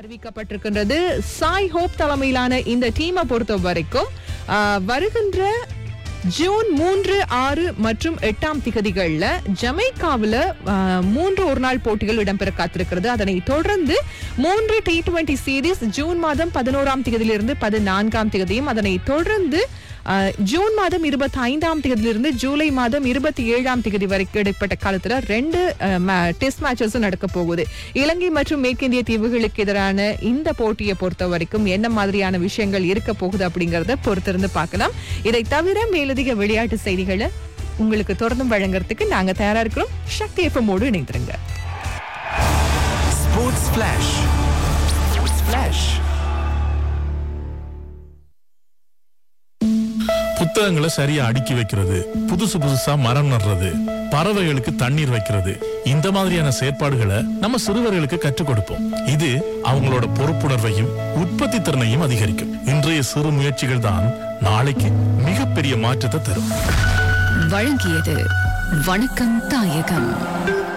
அறிவிக்கப்பட்டிருக்கின்றது Shai Hope தலைமையிலான இந்த டீமை பொறுத்த வரைக்கும் ஆஹ், வருகின்ற ஜூன் மூன்று ஆறு மற்றும் எட்டாம் திகதிகள்ல ஜமைக்காவுல ஆஹ், மூன்று ஒரு நாள் போட்டிகள் இடம்பெற காத்திருக்கிறது அதனை தொடர்ந்து மூன்று டி டுவெண்டி சீரீஸ் ஜூன் மாதம் பதினோராம் திகதியிலிருந்து பதினான்காம் திகதியும் அதனை தொடர்ந்து ஆஹ், ஜூன் மாதம் இருபத்தி ஐந்தாம் தேதியிலிருந்து ஜூலை மாதம் இருபத்தி ஏழாம் தேதி வரைக்கும் இடைப்பட்ட காலத்துல ரெண்டு டெஸ்ட் மேட்சஸ் நடக்க போகுது இலங்கை மற்றும் மேற்கிந்திய தீவுகளுக்கு எதிரான இந்த போட்டியை பொறுத்த வரைக்கும் என்ன மாதிரியான விஷயங்கள் இருக்க போகுது அப்படிங்கறத பொறுத்திருந்து பார்க்கலாம் இதை தவிர மேலதிக விளையாட்டு செய்திகளை உங்களுக்கு தொடர்ந்து வழங்குறதுக்கு நாங்க தயாரா இருக்கிறோம் சக்தி எஃப்எம்மோடு இணைந்திருங்க Sports Flash. Sports Flash. புத்தகங்களை சரியா அடுக்கி வைக்கிறது புதுசு புதுசா மரம் நடுறது பறவைகளுக்கு தண்ணீர் வைக்கிறது இந்த மாதிரியான செயற்பாடுகளை நம்ம சிறுவர்களுக்கு கற்றுக் கொடுப்போம் இது அவங்களோட பொறுப்புணர்வையும் உற்பத்தி திறனையும் அதிகரிக்கும் இன்றைய சிறு முயற்சிகள் தான் நாளைக்கு மிகப்பெரிய மாற்றத்தை தரும் வழங்கியது வணக்கம் தாயகம்